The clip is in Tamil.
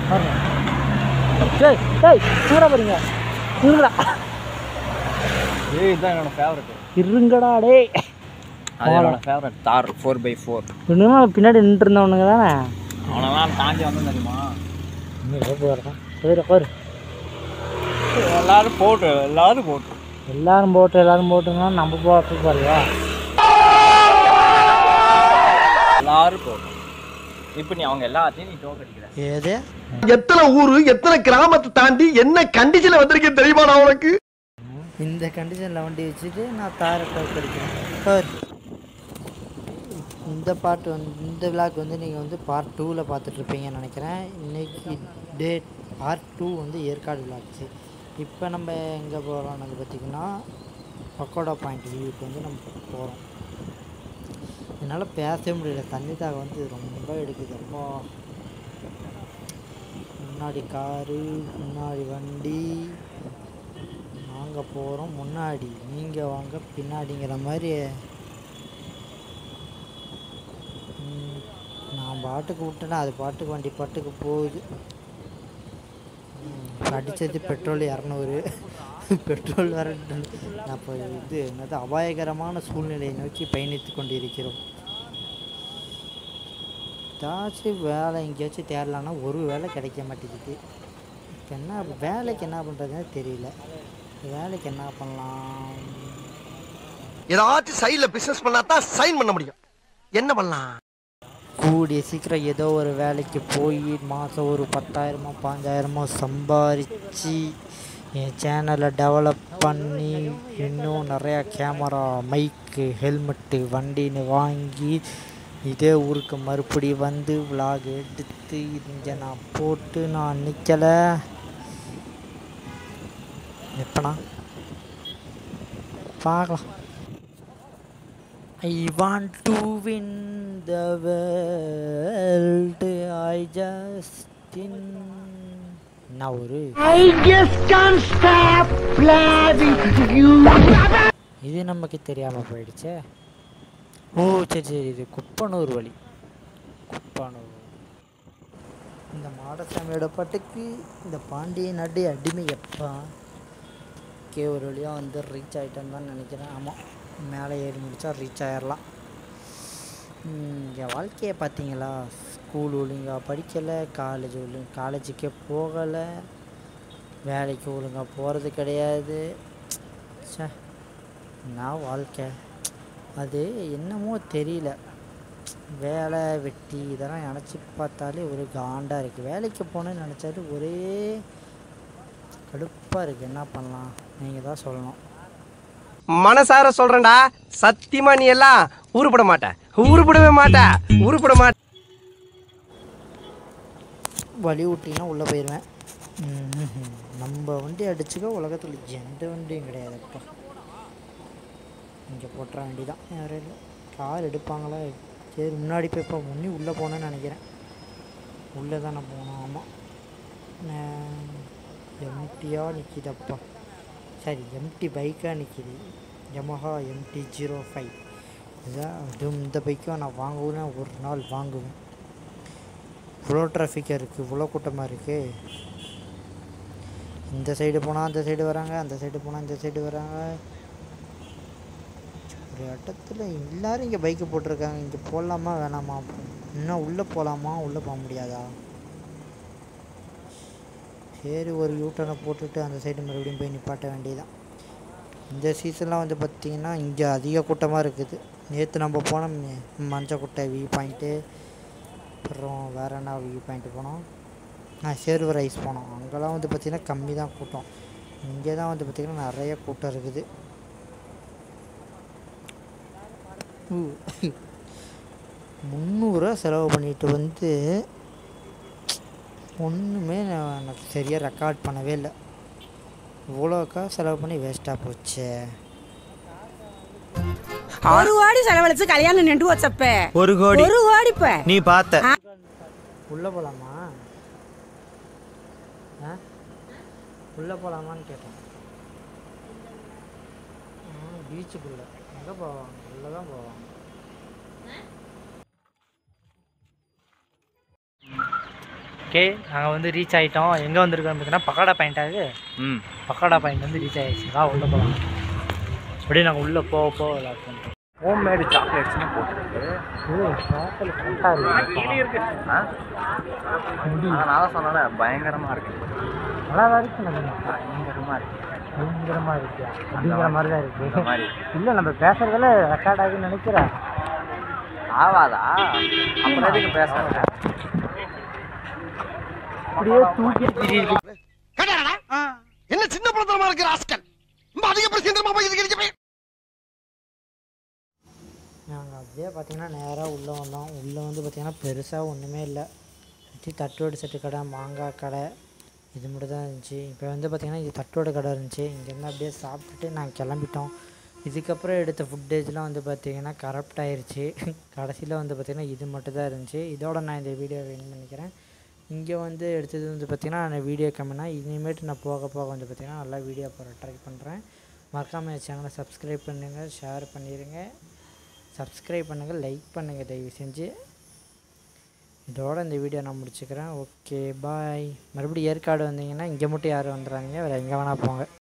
பாருங்க டேய் டேய் எங்கடா போறீங்க இருங்கடா ஏய் இதுதான் என்னோட ஃபேவரட் இருங்கடா டேய் அது என்னோட ஃபேவரட் தார் ஃபோர் பை ஃபோர் இன்னும் பின்னாடி நின்று இருந்தவனுங்க தானே அவனெல்லாம் தாண்டி வந்து தெரியுமா சரி பாரு எல்லாரும் போட்டு எல்லாரும் போட்டு எல்லாரும் போட்டு எல்லாரும் போட்டுன்னா நம்ம போட்டு பாருயா எல்லாரும் போட்டு இப்போ நீ அவங்க எல்லாத்தையும் நீ தோக்கடிக்கிற ஏது எத்தனை ஊரு எத்தனை கிராமத்தை தாண்டி என்ன கண்டிஷன்ல வந்திருக்கேன் தெரியுமா நான் உனக்கு இந்த கண்டிஷனில் வண்டி வச்சுட்டு நான் தாரை கிடைக்கிறேன் சார் இந்த பாட்டு வந்து இந்த விழாக்கு வந்து நீங்கள் வந்து பார்ட் டூவில் பார்த்துட்ருப்பீங்கன்னு நினைக்கிறேன் இன்னைக்கு டேட் பார்ட் டூ வந்து ஏற்காடு விழாச்சு இப்போ நம்ம எங்கே போகிறோம்னு பார்த்திங்கன்னா பக்கோடா பாயிண்ட் வியூக்கு வந்து நம்ம போகிறோம் என்னால் பேசவே முடியல தண்ணி தாகம் வந்து ரொம்ப எடுக்குது ரொம்ப முன்னாடி காரு முன்னாடி வண்டி நாங்கள் போகிறோம் முன்னாடி நீங்கள் வாங்க பின்னாடிங்கிற மாதிரி ம், நான் பாட்டுக்கு விட்டேன்னா அது பாட்டுக்கு வண்டி பாட்டுக்கு போகுது ம், அடிச்சது பெட்ரோல் இரநூறு பெட்ரோல் வர நான் இப்போ இது என்னது அபாயகரமான சூழ்நிலையை நோக்கி பயணித்து கொண்டிருக்கிறோம் ஏதாச்சும் வேலை எங்கேயாச்சும் தேடலான்னா ஒரு வேலை கிடைக்க மாட்டேங்குது இப்போ என்ன வேலைக்கு என்ன பண்ணுறதுன்னு தெரியல வேலைக்கு என்ன பண்ணலாம் ஏதாச்சும் சைடுல பிசினஸ் பண்ணா தான் சைன் பண்ண முடியும் என்ன பண்ணலாம் கூடிய சீக்கிரம் ஏதோ ஒரு வேலைக்கு போய் மாதம் ஒரு பத்தாயிரமோ பாஞ்சாயிரமோ சம்பாரித்து என் சேனலை டெவலப் பண்ணி இன்னும் நிறையா கேமரா மைக்கு ஹெல்மெட்டு வண்டின்னு வாங்கி இதே ஊருக்கு மறுபடி வந்து விலாக் எடுத்து இங்கே நான் போட்டு நான் நிற்கலை எப்பண்ணா பார்க்கலாம் I want to win the world. I just in. நான் ஒரு இது நமக்கு தெரியாம போயிடுச்சே ஓ சரி சரி இது குப்பனூர் வழி குப்பனூர் இந்த மாடசாமியோட பாட்டுக்கு இந்த பாண்டிய நடு அடிமை எப்பா ஓகே ஒரு வழியாக வந்து ரீச் ஆகிட்டேன்னு தான் நினைக்கிறேன் ஆமாம் மேலே ஏறி முடித்தா ரீச் ஆயிடலாம் ம், என் வாழ்க்கையை பார்த்தீங்களா ஸ்கூல் ஒழுங்காக படிக்கலை காலேஜ் ஒழுங்கு காலேஜுக்கே போகலை வேலைக்கு ஒழுங்காக போகிறது கிடையாது ச்சே நான் வாழ்க்கை அது என்னமோ தெரியல வேலை வெட்டி இதெல்லாம் நினச்சி பார்த்தாலே ஒரு காண்டாக இருக்குது வேலைக்கு போகணுன்னு நினச்சாலே ஒரே கடுப்பாக இருக்குது என்ன பண்ணலாம் நீங்கள் தான் சொல்லணும் மனசார சொல்றேன்டா சத்தியமா நீ எல்லாம் உருப்பட மாட்ட உருப்படவே மாட்ட உருப்பட மாட்ட வழி விட்டிங்கன்னா உள்ளே போயிடுவேன் ம்ஹும். நம்ம வண்டி அடிச்சுக்க உலகத்தில் எந்த வண்டியும் கிடையாதுப்பா இங்கே போட்டுற வண்டி தான் யாரும் இல்லை கார் எடுப்பாங்களா சரி முன்னாடி போய் இப்போ முன்னி உள்ளே போனேன்னு நினைக்கிறேன் உள்ளே தான் நான் போனோம் ஆமாம் எம்டியாக நிற்கிதப்பா சரி எம்டி பைக்காக நிற்கிது யமஹா எம்டி ஜீரோ ஃபைவ் இதான் அதுவும் இந்த பைக்கும் நான் வாங்குவேன்னா ஒரு நாள் வாங்குவேன் இவ்வளோ டிராஃபிக்காக இருக்குது இவ்வளோ கூட்டமாக இருக்குது இந்த சைடு போனால் அந்த சைடு வராங்க அந்த சைடு போனால் இந்த சைடு வராங்க ஒரு இடத்துல எல்லாரும் இங்கே பைக்கு போட்டிருக்காங்க இங்கே போடலாமா வேணாமா இன்னும் உள்ளே போகலாமா உள்ளே போக முடியாதா சரி ஒரு யூட்டனை போட்டுட்டு அந்த சைடு மறுபடியும் போய் நிப்பாட்ட வேண்டியதுதான் இந்த சீசன்லாம் வந்து பார்த்திங்கன்னா இங்கே அதிக கூட்டமாக இருக்குது நேற்று நம்ம போனோம் மஞ்சக்குட்டை வியூ பாயிண்ட்டு அப்புறம் வேறு என்ன வியூ பாயிண்ட்டு போனோம் ஆ சேர்வர் ஐஸ் போனோம் அங்கெல்லாம் வந்து பார்த்திங்கன்னா கம்மி தான் கூட்டம் இங்கே தான் வந்து பார்த்திங்கன்னா நிறைய கூட்டம் இருக்குது ஊ. முந்நூறுரூவா செலவு பண்ணிட்டு வந்து ஒன்றுமே நான் எனக்கு சரியாக ரெக்கார்ட் பண்ணவே இல்லை இவ்வளோக்கா செலவு பண்ணி வேஸ்ட்டாக போச்சே ஒரு கோடி செலவழிச்சு கல்யாணம் நின்று வச்சப்ப ஒரு கோடி ஒரு கோடி இப்ப நீ பார்த்த உள்ளே போகலாமா ஆ உள்ளே போகலாமான்னு கேட்டேன் பீச்சுக்குள்ளே எங்கே போவாங்க உள்ளே தான் போவாங்க ஓகே நாங்கள் வந்து ரீச் ஆகிட்டோம் எங்கே வந்திருக்கோம் பார்த்தீங்கன்னா பக்கோடா பாயிண்ட்டாக ம் பக்கோடா பாயிண்ட் வந்து ரீச் ஆகிடுச்சு வா உள்ளே போகலாம் அப்படியே நாங்கள் உள்ளே போக போக விளாட் பண்ணுறோம் ஹோம் மேடு சாக்லேட்ஸ்னு போட்டுருக்கு ஹோட்டல் கரெக்டாக இருக்கு ஆ நான் தான் சொன்னேன் பயங்கரமாக இருக்கு நல்லா தான் இருக்கு நம்ம பயங்கரமாக இருக்கு பயங்கரமாக இருக்கு அப்படிங்கிற மாதிரி தான் இந்த இருக்கு மாதிரி இல்லை நம்ம பேசுறதுல ரெக்கார்ட் ஆகுன்னு நினைக்கிறேன் ஆவாதா அப்புறம் எதுக்கு பேசுறேன் அப்படியே தூக்கி திடீர் என்ன சின்ன பிரதமா இருக்கிற ஆஸ்கல் ரொம்ப அதிக பிரச்சனை போய் நாங்கள் அப்படியே பார்த்தீங்கன்னா நேராக உள்ளே வந்தோம் உள்ளே வந்து பார்த்தீங்கன்னா பெருசாக ஒன்றுமே இல்லை சுற்றி தட்டோடு செட்டு கடை மாங்காய் கடை இது மட்டும் தான் இருந்துச்சு இப்போ வந்து பார்த்திங்கன்னா இது தட்டோட கடை இருந்துச்சு இங்கேருந்து அப்படியே சாப்பிட்டுட்டு நாங்கள் கிளம்பிட்டோம் இதுக்கப்புறம் எடுத்த ஃபுட்டேஜ்லாம் வந்து பார்த்திங்கன்னா கரப்ட் ஆயிருச்சு கடைசியில் வந்து பார்த்திங்கன்னா இது மட்டும் தான் இருந்துச்சு இதோட நான் இந்த வீடியோவை வின் பண்ணிக்கிறேன் இங்கே வந்து எடுத்தது வந்து பார்த்திங்கன்னா நான் வீடியோ கம்மினா இனிமேட்டு நான் போக போக வந்து பார்த்திங்கன்னா நல்லா வீடியோ போட ட்ரை பண்ணுறேன் மறக்காமல் என் சேனலை சப்ஸ்கிரைப் பண்ணுங்கள் ஷேர் பண்ணிடுங்க சப்ஸ்கிரைப் பண்ணுங்கள் லைக் பண்ணுங்கள் தயவு செஞ்சு இதோட இந்த வீடியோ நான் முடிச்சுக்கிறேன் ஓகே பாய் மறுபடியும் ஏற்காடு வந்தீங்கன்னா இங்கே மட்டும் யாரும் வந்துடுறாங்க வேறு எங்கே வேணால் போங்க